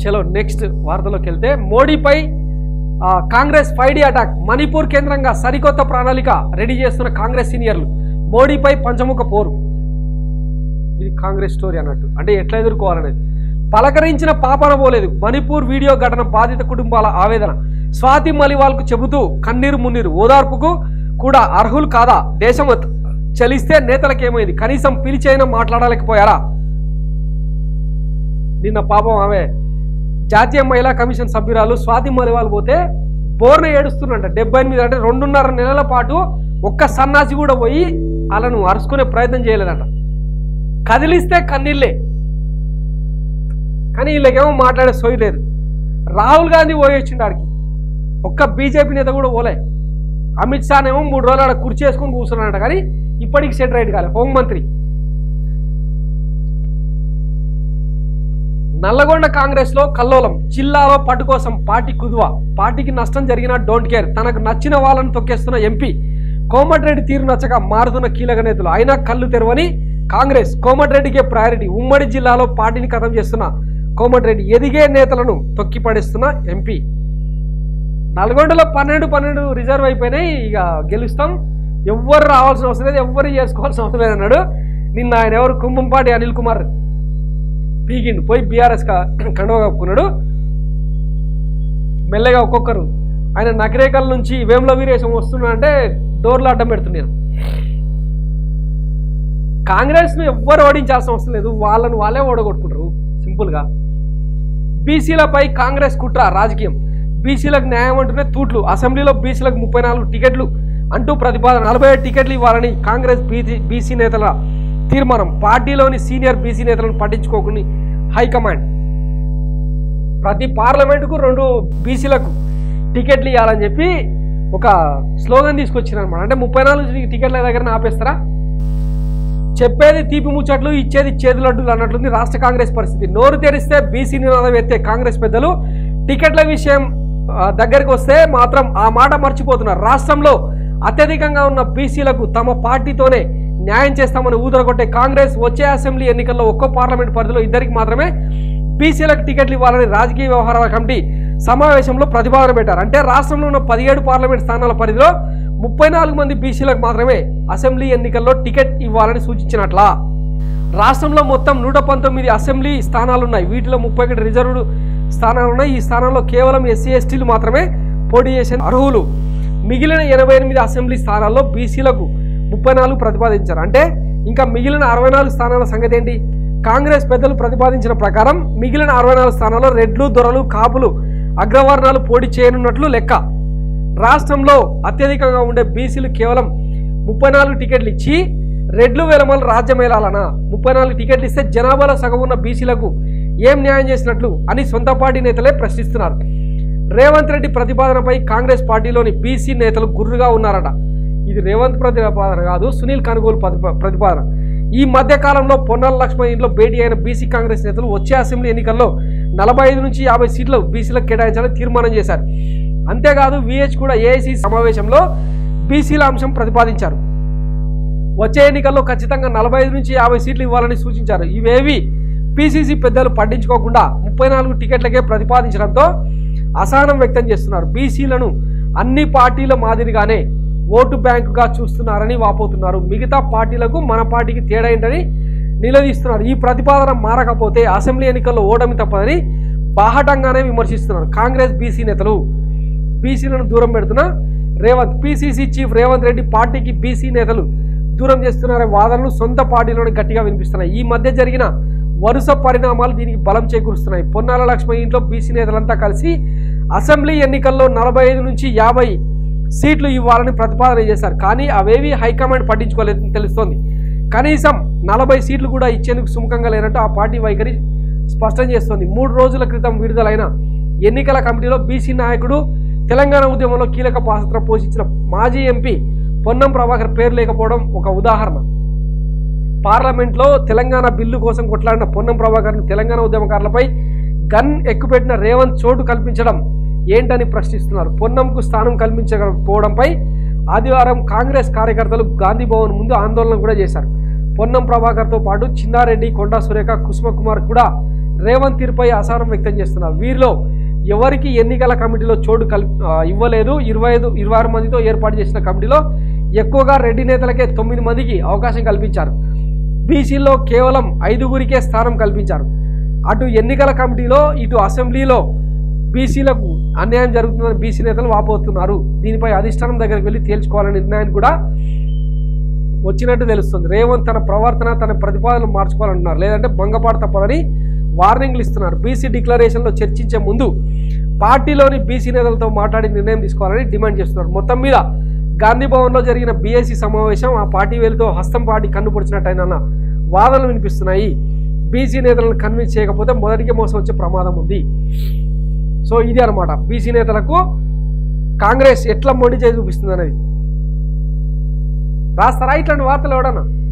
చలో నెక్స్ట్ వార్తలోకి వెళ్తే మోడీపై ఆ, Congress five D attack Manipur కేంద్రంగా సరికొత్త ప్రణాళిక రెడీ చేస్తున్న కాంగ్రెస్ సీనియర్లు మోడీపై పంచముఖ పోరు ఇది కాంగ్రెస్ స్టోరీ అన్నట్టు అంటే ఎట్లా ఎదుర్కోవాలనేది పలకరించిన పాపన పోలేదు మణిపూర్ వీడియో ఘటన బాధిత కుటుంబాల ఆవేదన స్వాతి మలివాల్కు చెబుతూ కన్నీరు మున్నీరు ఓదార్పుకు కూడా అర్హులు కాదా దేశం చలిస్తే నేతలకేమైంది కనీసం పిలిచైనా మాట్లాడలేకపోయారా నిన్న పాపం ఆమె జాతీయ మహిళా కమిషన్ సభ్యురాలు స్వాతి మలివాల్ పోతే బోర్న ఏడుస్తున్నట్ట డెబ్బై ఎనిమిది అంటే రెండున్నర నెలల పాటు ఒక్క సన్నాసి కూడా పోయి వాళ్ళను అరుచుకునే ప్రయత్నం చేయలేదంట కదిలిస్తే కన్నీళ్ళే కానీ వీళ్ళకేమో మాట్లాడే సోయి లేదు రాహుల్ గాంధీ పోయి వచ్చిండు ఆడికి ఒక్క బీజేపీ నేత కూడా పోలే అమిత్ షానేమో మూడు రోజులు ఆడ కుర్చీ వేసుకొని కూర్చున్నాడట కానీ ఇప్పటికి సెట్ రైట్ కాలే హోంమంత్రి నల్లగొండ కాంగ్రెస్ లో కల్లోలం జిల్లాలో పట్టు కోసం పార్టీ కుదువ పార్టీకి నష్టం జరిగినా డోంట్ కేర్ తనకు నచ్చిన వాళ్ళని తొక్కేస్తున్న ఎంపీ కోమటిరెడ్డి తీరు నచ్చక మారుతున్న కీలక నేతలు అయినా కళ్ళు తెరవని కాంగ్రెస్ కోమటిరెడ్డికే ప్రయారిటీ ఉమ్మడి జిల్లాలో పార్టీని ఖతం చేస్తున్న కోమటిరెడ్డి ఎదిగే నేతలను తొక్కి పడేస్తున్న ఎంపీ నల్గొండలో పన్నెండు పన్నెండు రిజర్వ్ అయిపోయినాయి ఇక గెలుస్తాం ఎవ్వరు రావాల్సిన అవసరం లేదు ఎవ్వరు చేసుకోవాల్సిన అవసరం లేదు అన్నాడు నిన్న ఆయన ఎవరు కుంభంపాటి అనిల్ కుమార్ పీకిండు పోయి బీఆర్ఎస్ కండువ కప్పుకున్నాడు మెల్లగా ఒక్కొక్కరు ఆయన నకరేకల్ నుంచి వేముల వీరేశం వస్తున్నా అంటే డోర్లు అడ్డం పెడుతున్నాను కాంగ్రెస్ను ఎవ్వరు ఓడించాల్సిన అవసరం లేదు వాళ్ళను వాళ్ళే ఓడగొట్టుకుంటారు సింపుల్గా బీసీలపై కాంగ్రెస్ కుట్ర రాజకీయం బీసీలకు న్యాయం అంటూనే తూట్లు అసెంబ్లీలో బీసీలకు ముప్పై నాలుగు టికెట్లు అంటూ ప్రతిపాదన నలభై ఏడు టికెట్లు ఇవ్వాలని కాంగ్రెస్ బీసీ బీసీ నేతల తీర్మానం పార్టీలోని సీనియర్ బీసీ నేతలను పట్టించుకోకుండా హైకమాండ్ ప్రతి పార్లమెంటుకు రెండు బీసీలకు టికెట్లు ఇవ్వాలని చెప్పి ఒక స్లోగన్ తీసుకొచ్చారు అనమాట అంటే ముప్పై నాలుగు టికెట్ల దగ్గర ఆపేస్తారా చెప్పేది తీపి ముచ్చట్లు ఇచ్చేది చేదు లడ్డులు అన్నట్లుంది రాష్ట్ర కాంగ్రెస్ పరిస్థితి నోరు తెరిస్తే బీసీ నినాదం ఎత్తే కాంగ్రెస్ పెద్దలు టికెట్ల విషయం ఆ, దగ్గరికి వస్తే మాత్రం ఆ మాట మర్చిపోతున్నారు రాష్ట్రంలో అత్యధికంగా ఉన్న బీసీలకు తమ పార్టీతోనే న్యాయం చేస్తామని ఊదరగొట్టే కాంగ్రెస్ వచ్చే అసెంబ్లీ ఎన్నికల్లో ఒక్కో పార్లమెంట్ పరిధిలో ఇద్దరికి మాత్రమే బీసీలకు టికెట్లు ఇవ్వాలని రాజకీయ వ్యవహారాల కమిటీ సమావేశంలో ప్రతిపాదన పెట్టారు అంటే రాష్ట్రంలో ఉన్న పదిహేడు పార్లమెంట్ స్థానాల పరిధిలో ముప్పై నాలుగు మంది బీసీలకు మాత్రమే అసెంబ్లీ ఎన్నికల్లో టికెట్ ఇవ్వాలని సూచించినట్లా రాష్ట్రంలో మొత్తం నూట పంతొమ్మిది అసెంబ్లీ స్థానాలు ఉన్నాయి వీటిలో ముప్పై ఒకటి రిజర్వ్డ్ స్థానాలు ఉన్నాయి ఈ స్థానాల్లో కేవలం ఎస్సీ ఎస్టీలు మాత్రమే పోటీ చేసే అర్హులు మిగిలిన ఎనభై ఎనిమిది అసెంబ్లీ స్థానాల్లో బీసీలకు ముప్పై నాలుగు ప్రతిపాదించారు అంటే ఇంకా మిగిలిన అరవై నాలుగు స్థానాల సంగతి ఏంటి కాంగ్రెస్ పెద్దలు ప్రతిపాదించిన ప్రకారం మిగిలిన అరవై నాలుగు స్థానాల్లో రెడ్లు దొరలు కాపులు అగ్రవర్ణాలు పోటీ చేయనున్నట్లు లెక్క రాష్ట్రంలో అత్యధికంగా ఉండే బీసీలు కేవలం ముప్పై నాలుగు టికెట్లు ఇచ్చి రెడ్లు వెలమలు రాజ్యం ఏలాలనా ముప్పై నాలుగు టికెట్లు ఇస్తే జనాభాలో సగం ఉన్న బీసీలకు ఏం న్యాయం చేసినట్లు అని సొంత పార్టీ నేతలే ప్రశ్నిస్తున్నారు రేవంత్ రెడ్డి ప్రతిపాదనపై కాంగ్రెస్ పార్టీలోని బీసీ నేతలు గుర్రుగా ఉన్నారట ఇది రేవంత్ ప్రతిపాదన కాదు సునీల్ కనుగోలు ప్రతిపా- ప్రతిపాదన ఈ మధ్య కాలంలో పొన్నాల లక్ష్మణ్ ఇంట్లో భేటీ అయిన బీసీ కాంగ్రెస్ నేతలు వచ్చే అసెంబ్లీ ఎన్నికల్లో నలభై ఐదు నుంచి యాభై సీట్లు బీసీలకు కేటాయించాలని తీర్మానం చేశారు అంతేకాదు విహెచ్ కూడా ఏఐసీ సమావేశంలో బీసీల అంశం ప్రతిపాదించారు వచ్చే ఎన్నికల్లో ఖచ్చితంగా నలభై ఐదు నుంచి యాభై సీట్లు ఇవ్వాలని సూచించారు ఇవేవి పిసిసి పెద్దలు పట్టించుకోకుండా ముప్పై నాలుగు టికెట్లకే ప్రతిపాదించడంతో అసహనం వ్యక్తం చేస్తున్నారు బీసీలను అన్ని పార్టీల మాదిరిగానే ఓటు బ్యాంకుగా చూస్తున్నారని వాపోతున్నారు మిగతా పార్టీలకు మన పార్టీకి తేడా ఏంటని నిలదీస్తున్నారు ఈ ప్రతిపాదన మారకపోతే అసెంబ్లీ ఎన్నికల్లో ఓటమి తప్పదని బాహటంగానే విమర్శిస్తున్నారు కాంగ్రెస్ బీసీ నేతలు బీసీలను దూరం పెడుతున్న రేవంత్ పిసిసి చీఫ్ రేవంత్ రెడ్డి పార్టీకి బీసీ నేతలు దూరం చేస్తున్నారనే వాదనలు సొంత పార్టీలోనే గట్టిగా వినిపిస్తున్నాయి ఈ మధ్య జరిగిన వరుస పరిణామాలు దీనికి బలం చేకూరుస్తున్నాయి పొన్నాల లక్ష్మణ్ ఇంట్లో బీసీ నేతలంతా కలిసి అసెంబ్లీ ఎన్నికల్లో నలభై ఐదు నుంచి యాభై సీట్లు ఇవ్వాలని ప్రతిపాదన చేశారు కానీ అవేవి హైకమాండ్ పట్టించుకోలేదని తెలుస్తోంది కనీసం నలభై సీట్లు కూడా ఇచ్చేందుకు సుముఖంగా లేనట్టు ఆ పార్టీ వైఖరి స్పష్టం చేస్తోంది మూడు రోజుల క్రితం విడుదలైన ఎన్నికల కమిటీలో బీసీ నాయకుడు తెలంగాణ ఉద్యమంలో కీలక పాత్ర పోషించిన మాజీ ఎంపీ పొన్నం ప్రభాకర్ పేరు లేకపోవడం ఒక ఉదాహరణ పార్లమెంట్లో తెలంగాణ బిల్లు కోసం కొట్లాడిన పొన్నం ప్రభాకర్ను తెలంగాణ ఉద్యమకారులపై గన్ ఎక్కుపెట్టిన రేవంత్ చోటు కల్పించడం ఏంటని ప్రశ్నిస్తున్నారు పొన్నంకు స్థానం కల్పించకపోవడంపై ఆదివారం కాంగ్రెస్ కార్యకర్తలు గాంధీ భవన్ ముందు ఆందోళన కూడా చేశారు పొన్నం ప్రభాకర్తో పాటు చిన్నారెడ్డి కొండా సురేఖ కుసుమ కుమార్ కూడా రేవంత్ తీరుపై అసహనం వ్యక్తం చేస్తున్నారు వీరిలో ఎవరికి ఎన్నికల కమిటీలో చోటు కల్ ఆ, ఇవ్వలేదు ఇరవై ఐదు ఇరవై ఆరు మందితో ఏర్పాటు చేసిన కమిటీలో ఎక్కువగా రెడ్డి నేతలకే తొమ్మిది మందికి అవకాశం కల్పించారు బీసీలో కేవలం ఐదుగురికే స్థానం కల్పించారు అటు ఎన్నికల కమిటీలో ఇటు అసెంబ్లీలో బీసీలకు అన్యాయం జరుగుతుందని బీసీ నేతలు వాపోతున్నారు దీనిపై అధిష్టానం దగ్గరికి వెళ్ళి తేల్చుకోవాలనే నిర్ణయాన్ని కూడా వచ్చినట్టు తెలుస్తుంది రేవంత్ తన ప్రవర్తన తన ప్రతిపాదనలు మార్చుకోవాలంటున్నారు లేదంటే భంగపాటు తప్పదని వార్నింగ్లు ఇస్తున్నారు బీసీ డిక్లరేషన్లో చర్చించే ముందు పార్టీలోని బీసీ నేతలతో మాట్లాడి నిర్ణయం తీసుకోవాలని డిమాండ్ చేస్తున్నారు మొత్తం మీద గాంధీ భవన్లో జరిగిన బీఎస్సీ సమావేశం ఆ పార్టీ వేలుతో హస్తం పార్టీ కన్ను పొడిచినట్టయిన వాదనలు వినిపిస్తున్నాయి బీసీ నేతలను కన్విన్స్ చేయకపోతే మొదటికే మోసం వచ్చే ప్రమాదం ఉంది సో ఇది అనమాట బీసీ నేతలకు కాంగ్రెస్ ఎట్లా మొండి చేసి చూపిస్తుంది అనేది రాస్తారా ఇట్లాంటి వార్తలు ఎవడన్నా